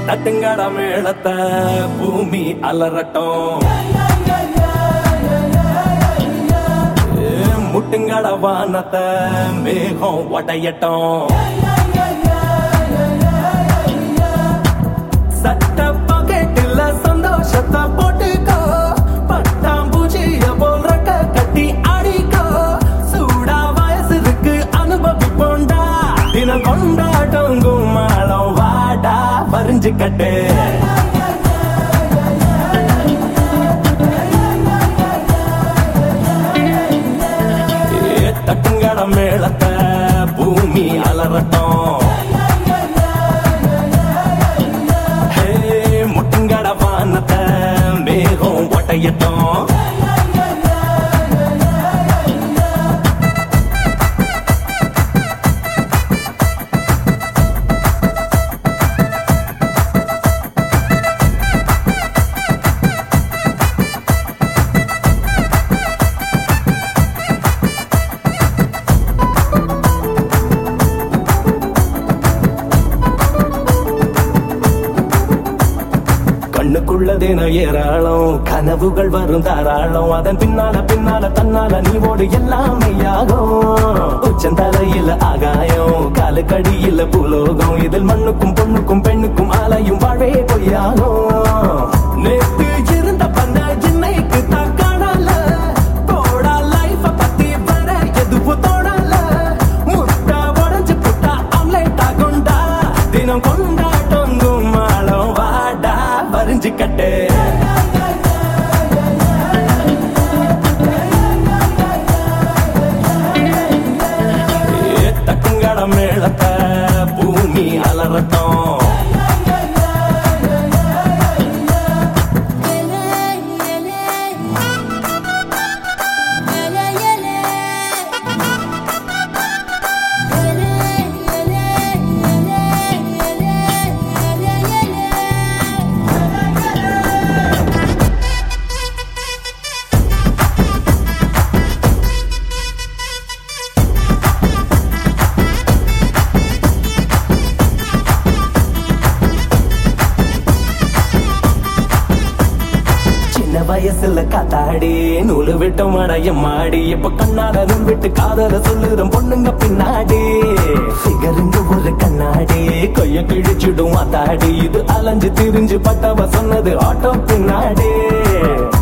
தட்டுங்கட மேளத்தை பூமி அலறட்டும் ஏ, முட்டுங்கட வானத்தை மேகம் உடையட்டும் சட்ட பாக்கெட்டில் சந்தோஷத்தை போட்டுக்கோ பட்டாம்பூச்சிய போல் ரெக்க கட்டி அடிக்கோ சூடா வயசு இருக்கு அனுபவிப்போண்டா தினம் கொண்டாட்டம் கும்மாளம் வாடா பறிஞ்சு கட்டு ஏ, தட்டுங்கட மேளத்தை பூமி அலறட்டும் ஹே, முட்டுங்கட வானத்தை மேகம் ஒட்டையட்டும் கண்ணுக்குள்ள தினம் ஏராளம் கனவுகள் வரும் தாராளம் அதன் பின்னால பின்னால தன்னால நீ ஓடு எல்லாமே யாகும் உச்சந்தலையில ஆகாயம் காலுக்கடியில பூலோகம் இதில் மண்ணுக்கும் பொண்ணுக்கும் பெண்ணுக்கும் ஆலையும் வாழவே பொய்யாகும் நேத்து இருந்த பண்ண இன்னைக்கு தான் காணல போடா லைஃப பத்தி வர எதுவும் தோணல முட்டா உடஞ்சு புட்டா ஆம்லேட் ஆகுண்டா தினம் கொண்டாட்டம் கும்மாளம் வாடா வரிஞ்சு கட்டு ஏ, தட்டுங்கட மேளத்தை பூமி அலறட்டும் சின்ன வயசுல காத்தாடி நூலு விட்டு மடைய மாடி இப்ப கண்ணால நூல் விட்டு காதல சொல்லுறோம் பொண்ணுங்க பின்னாடி ஃபிகருங்க ஒரு கண்ணாடி கைய கிழிச்சிடும் அத்தாடி இது அலைஞ்சு திரிஞ்சு பட்டவ சொன்னது ஆட்டோ பின்னாடி